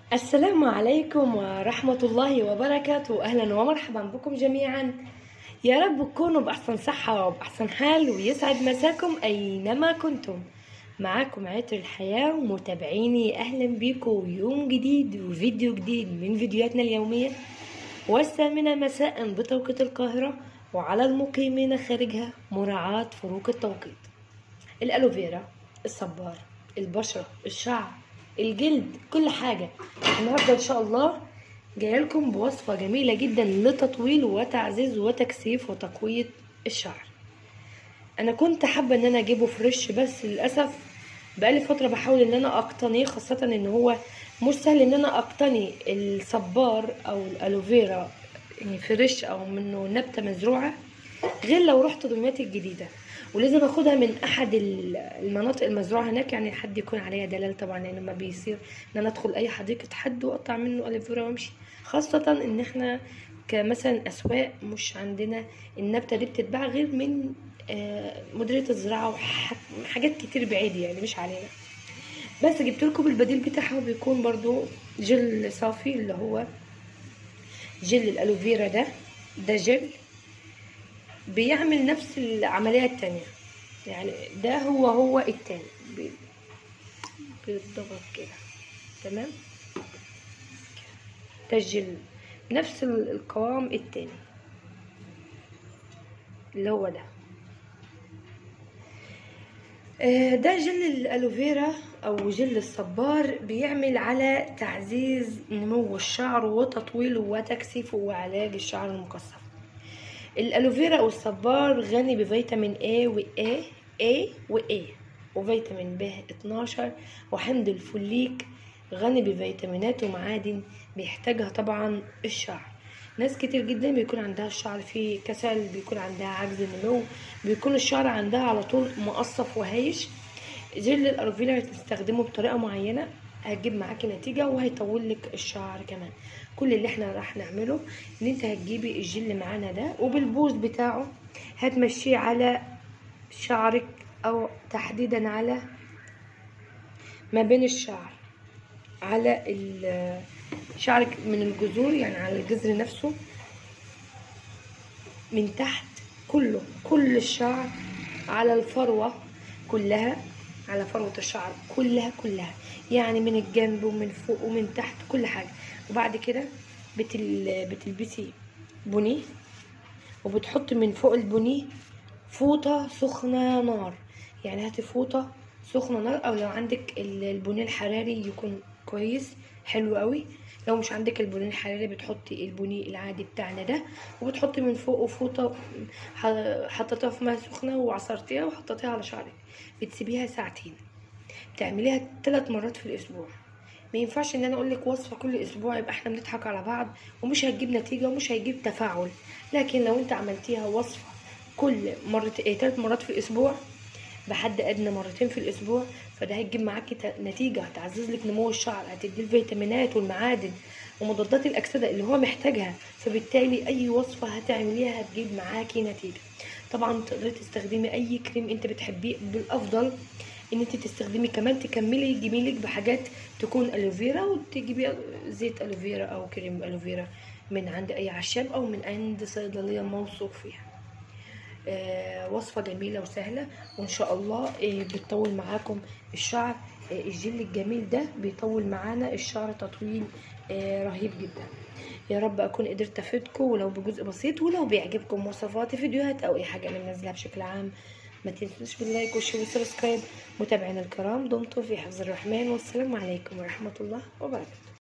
السلام عليكم ورحمة الله وبركاته أهلا ومرحبا بكم جميعا يا رب تكونوا بأحسن صحة وبأحسن حال ويسعد مساكم أينما كنتم معاكم عطر الحياة ومتابعيني أهلا بيكم يوم جديد وفيديو جديد من فيديوهاتنا اليومية والثامنة مساء بتوقيت القاهرة وعلى المقيمين خارجها مراعاة فروق التوقيت الألوفيرا الصبار البشرة الشعر الجلد كل حاجة النهاردة إن شاء الله جاية لكم بوصفة جميلة جدا لتطويل وتعزيز وتكثيف وتقوية الشعر أنا كنت حابة إن أنا أجيبه فريش بس للأسف بقالي فترة بحاول إن أنا أقتنيه خاصة إن هو مش سهل إن أنا أقتني الصبار أو الألوفيرا يعني فريش أو منه نبتة مزروعة غير لو رحت دمياط الجديدة ولازم اخدها من احد المناطق المزروعه هناك يعني حد يكون عليها دلال طبعا لان ما بيصير ان انا ادخل اي حديقه حد واقطع منه الفيرا وامشي خاصه ان احنا كمثلا اسواق مش عندنا النبته دي بتتباع غير من مديريه الزراعه وحاجات كتير بعيد يعني مش علينا بس جبت لكم البديل بتاعها بيكون برضو جل صافي اللي هو جل الالوفيرا ده ده جل بيعمل نفس العملية التانية يعني ده هو هو التاني بيتضغط كده تمام ده الجل نفس القوام التاني اللي هو ده ده جل الالوفيرا او جل الصبار بيعمل على تعزيز نمو الشعر وتطويله وتكثيفه وعلاج الشعر المكثف الالوفيرا او الصبار غني بفيتامين A و A A و A وفيتامين ب 12 وحمض الفوليك غني بفيتامينات ومعادن بيحتاجها طبعا الشعر ناس كتير جدا بيكون عندها الشعر فيه كسل بيكون عندها عجز نمو بيكون الشعر عندها على طول مقصف وهايش جل الالوفيرا هتستخدمه بطريقه معينه هتجيب معاكي نتيجة وهيطول لك الشعر كمان كل اللي احنا راح نعمله ان انت هتجيبي الجل معانا ده وبالبوز بتاعه هتمشيه على شعرك او تحديدا على ما بين الشعر على شعرك من الجذور يعني على الجذر نفسه من تحت كله كل الشعر على الفروة كلها على فروة الشعر كلها كلها يعني من الجنب ومن فوق ومن تحت كل حاجة وبعد كده بتل... بتلبسي بني وبتحطي من فوق البني فوطة سخنة نار يعني هاتي فوطة سخنة نار او لو عندك البني الحراري يكون كويس حلو قوي لو مش عندك البني الحراري بتحطي البني العادي بتاعنا ده وبتحطي من فوق فوطة حطيتها في ميه سخنة وعصرتيها وحطيتيها على شعرك بتسيبيها ساعتين تعمليها ثلاث مرات في الاسبوع ما ينفعش ان انا اقول لك وصفه كل اسبوع يبقى احنا بنضحك على بعض ومش هتجيب نتيجه ومش هيجيب تفاعل لكن لو انت عملتيها وصفه كل مرت ايه ثلاث مرات في الاسبوع بحد ادنى مرتين في الاسبوع فده هيجيب معاكي نتيجه هتعزز لك نمو الشعر هتدي الفيتامينات والمعادن ومضادات الاكسده اللي هو محتاجها فبالتالي اي وصفه هتعمليها هتجيب معاكي نتيجه طبعا تقدري تستخدمي اي كريم انت بتحبيه بالافضل ان انت تستخدمي كمان تكملي جميلك بحاجات تكون الوفيرا وتجيبي زيت الوفيرا او كريم الوفيرا من عند اي عشاب او من عند صيدليه موثوق فيها آه وصفة جميلة وسهلة وإن شاء الله آه بتطول معاكم الشعر آه الجل الجميل ده بيطول معانا الشعر تطويل آه رهيب جدا يا رب أكون قدرت أفيدكم ولو بجزء بسيط ولو بيعجبكم وصفات فيديوهات أو أي حاجة أنا منزلها بشكل عام ما تنسوش باللايك والشير والسبسكرايب متابعينا الكرام دمتم في حفظ الرحمن والسلام عليكم ورحمة الله وبركاته